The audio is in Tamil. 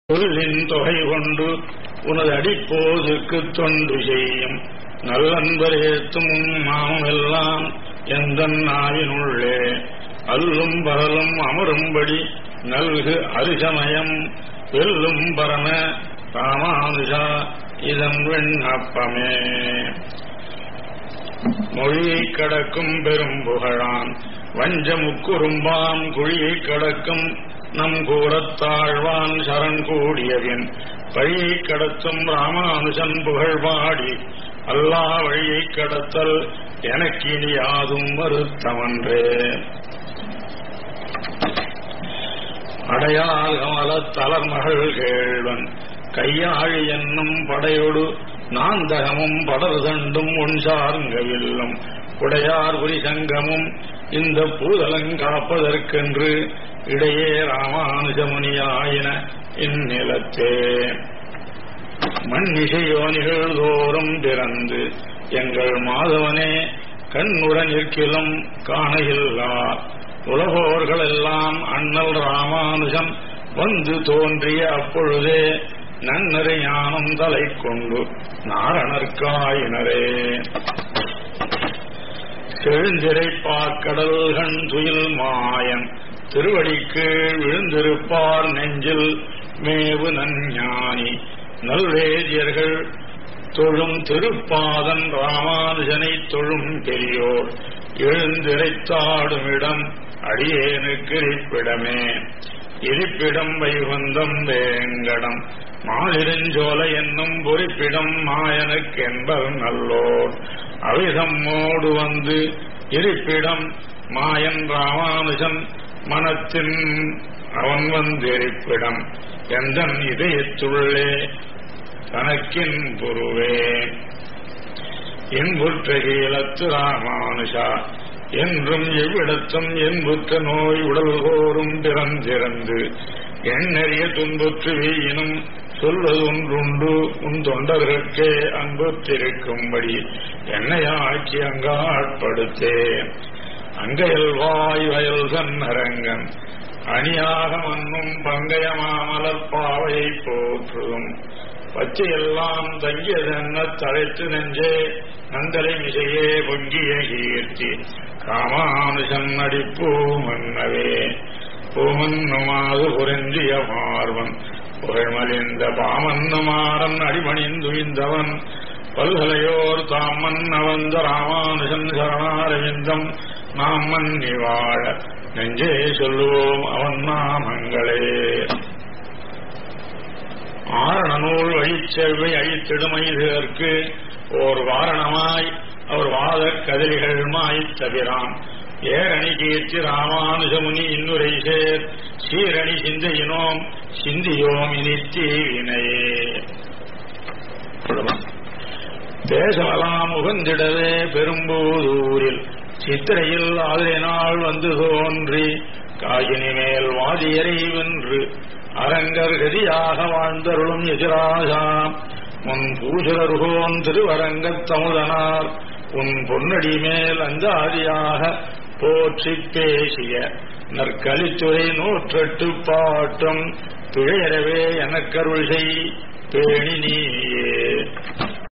சொல்லின் தொகை கொண்டு உனது அடிப்போதுக்கு தொண்டு செய்யும் நல்லன்பர் ஏத்தும் உன் மாமம் எல்லாம் எந்த நாவினுள்ளே அல்லும் பகலும் அமரும்படி நல்கு அரிசமயம் வெல்லும் பரம ராமானுஜா இதன் விண்ணப்பமே மொழியை கடக்கும் பெரும் புகழான் வஞ்ச முக்குறும்பான் குழியை கடக்கும் நம் கூறத்தாழ்வான் சரண் கூடியவின் வழியை கடத்தும் ராமானுஜன் புகழ் பாடி அல்லா வழியை கடத்தல் எனக்கினி யாதும் வருத்தமன்றே அடையால் கமல தளர்மகள் கேள்வன் கையாழி என்னும் படையொடு நாந்தகமும் படர் தண்டும் உன் சார்ங்கவில்லும் உடையார் புரி சங்கமும் இந்த பூதலங்காப்பதற்கென்று இடையே ராமானுஜமுனியாயின இந்நிலத்தே மண்ணிசையோனிகள் தோறும் பிறந்து எங்கள் மாதவனே கண்ணுற நிற்கிலும் காணையில்லா உலகோர்களெல்லாம் அண்ணல் ராமானுஜம் வந்து தோன்றிய அப்பொழுதே நன்னரை ஞானம் தலை கொண்டு நாரணர்காயினரே செழுந்திரை பாக்கடல்கண் துயில் மாயன் திருவடிக்கு விழுந்திருப்பார் நெஞ்சில் மேவு நஞ்ஞானி நல்வேதியர்கள் தொழும் திருப்பாதன் ராமானுஜனை தொழும் பெரியோர் எழுந்திரைத்தாடுமிடம் அடியேனுக்கு இருப்பிடமே இருப்பிடம் வைகுந்தம் வேங்கடம் மாலிருஞ்சோலை என்னும் பொறிப்பிடம் மாயனுக்கு என்பது நல்லோர் அவிதம்மோடு வந்து இருப்பிடம் மாயன் ராமானுஜன் மனத்தின் அவன் வந்திருப்பிடம் எந்த இதயத்துள்ளே தனக்கின் புருவே என்புற்ற கீழத்து ராமானுஷா என்றும் எவ்விடத்தும் என்புற்ற நோய் உடல் கோரும் பிறந்திறந்து எண்ணறிய துன்புற்று வீயினும் சொல்வதொன்றுண்டு உன் தொண்டர்களுக்கே அன்புற்றிருக்கும்படி என்னையாக்கி அங்காட்படுத்தே அங்கையல் வாய் வயல் சன்னரங்கன் அணியாக மண்ணும் பங்கய மாமலர் பாவையை போற்றுதும் பச்சையெல்லாம் தங்கியதென்ன தழைத்து நெஞ்சே நந்தலை மிசையே பொங்கிய கீர்த்தி காமானுஷன் அடிப்பூ மன்னவே பூமன்னுமாது புரிந்திய மார்வன் புகழ்மலிந்த பாமன்னுமாறன் அடிமணிந்துவிந்தவன் பல்கலையோர் தாம் மன்னவந்த ராமானுஜன் சரணாரவிந்தம் நாம் மன்னி வாழ நெஞ்சே சொல்லுவோம் அவன் நாமங்களே ஆரண நூல் வழிச்செவ்வை அழித்திடுமைதற்கு ஓர் வாரணமாய் அவர் வாத கதிரிகள் மாய்த் தவிரான் ஏரணி கீர்த்தி ராமானுஜமுனி இன்னுரை சேர் சீரணி சிந்தையினோம் சிந்தியோம் இனித்தீவினையே தேசமெல்லாம் உகந்திடவே பெரும்பூதூரில் சித்திரையில் ஆதரினால் வந்து தோன்றி காகினி மேல் வாதியரை வென்று அரங்கர் கதியாக வாழ்ந்தருளும் எதிராசாம் உன் பூசுரருகோன் திருவரங்கத் தமுதனார் உன் பொன்னடி மேல் அஞ்சாதியாக போற்றி பேசிய நற்கலித்துறை நூற்றெட்டு பாட்டும் பிழையறவே எனக்கருள் செய் பேணி நீயே